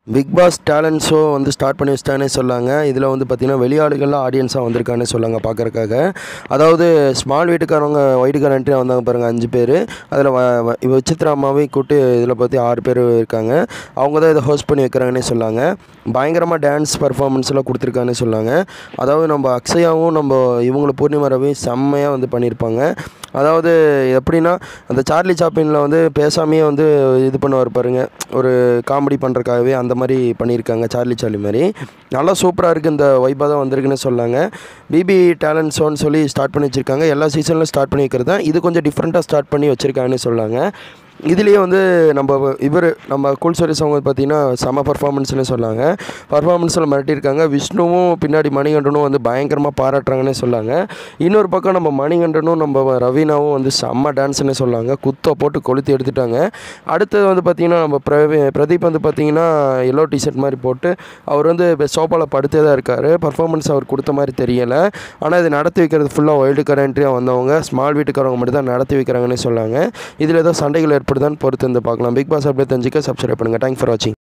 big Boss talent show வந்து start பண்ணி வச்சிட்டானே சொல்லாங்க இதில் வந்து பார்த்திங்கன்னா வெளியாளுகள்லாம் ஆடியன்ஸாக வந்திருக்கானே சொல்லாங்க பார்க்குறக்காக அதாவது ஸ்மால் வீட்டுக்காரவங்க ஒயிட்டுக்கார என்ட்ரியாக வந்தாங்க பாருங்கள் அஞ்சு பேர் அதில் விசித்ரா அம்மாவே கூட்டு இதில் பற்றி ஆறு பேர் இருக்காங்க அவங்க தான் இதை ஹோஸ்ட் பண்ணி வைக்கிறாங்கன்னே சொல்லாங்க பயங்கரமாக டான்ஸ் பர்ஃபார்மன்ஸ்லாம் கொடுத்துருக்காங்கன்னு சொல்லாங்க அதாவது நம்ம அக்ஷயாவும் நம்ம இவங்கள பூர்ணிமா ரவி செம்மையாக வந்து பண்ணியிருப்பாங்க அதாவது எப்படின்னா அந்த சார்லி சாப்பின்ல வந்து பேசாமையே வந்து இது பண்ணுவார் பாருங்க ஒரு காமெடி பண்ணுறக்காகவே அந்த மாதிரி பண்ணியிருக்காங்க சார்லி சார்லி மாதிரி நல்லா சூப்பராக இருக்குது இந்த வைப்பாக தான் வந்திருக்குன்னு சொல்லாங்க பிபி டேலண்ட் ஷோன்னு சொல்லி ஸ்டார்ட் பண்ணி வச்சுருக்காங்க எல்லா சீசன்லையும் ஸ்டார்ட் பண்ணி வைக்கிறது தான் இது கொஞ்சம் டிஃப்ரெண்ட்டாக ஸ்டார்ட் பண்ணி வச்சுருக்காங்கன்னு சொல்லாங்க இதுலேயே வந்து நம்ம இவர் நம்ம கூல் ஸ்டோரிஸ் அவங்க பார்த்தீங்கன்னா செம பர்ஃபார்மன்ஸ்னு சொன்னாங்க பர்ஃபார்மன்ஸில் மிரட்டியிருக்காங்க விஷ்ணுவும் பின்னாடி மணிகண்டனும் வந்து பயங்கரமாக பாராட்டுறாங்கன்னே சொல்லாங்க இன்னொரு பக்கம் நம்ம மணிகண்டனும் நம்ம ரவீனாவும் வந்து செம்ம டான்ஸ்னு சொல்லாங்க குத்தை போட்டு கொளுத்தி எடுத்துட்டாங்க அடுத்தது வந்து பார்த்திங்கன்னா நம்ம பிரவி பிரதீப் வந்து பார்த்திங்கன்னா எல்லோ டிஷர்ட் மாதிரி போட்டு அவர் வந்து சோப்பாவில் படுத்தே தான் இருக்கார் பர்ஃபார்மன்ஸ் அவர் கொடுத்த மாதிரி தெரியலை ஆனால் இது நடத்தி வைக்கிறது ஃபுல்லாக ஒயில்டு கரண்ட்ரியாக வந்தவங்க ஸ்மால் வீட்டுக்காரவங்க மட்டும் தான் நடத்தி வைக்கிறாங்கன்னு சொன்னாங்க இதில் ஏதோ சண்டைகள் ஏற்படுதான்னு பொறுத்து வந்து பார்க்கலாம் பிக் பாஸ் அப்படியே தெரிஞ்சுக்க சப்ஸ்கிரைப் பண்ணுங்கள் தேங்க் ஃபார் வாட்சிங்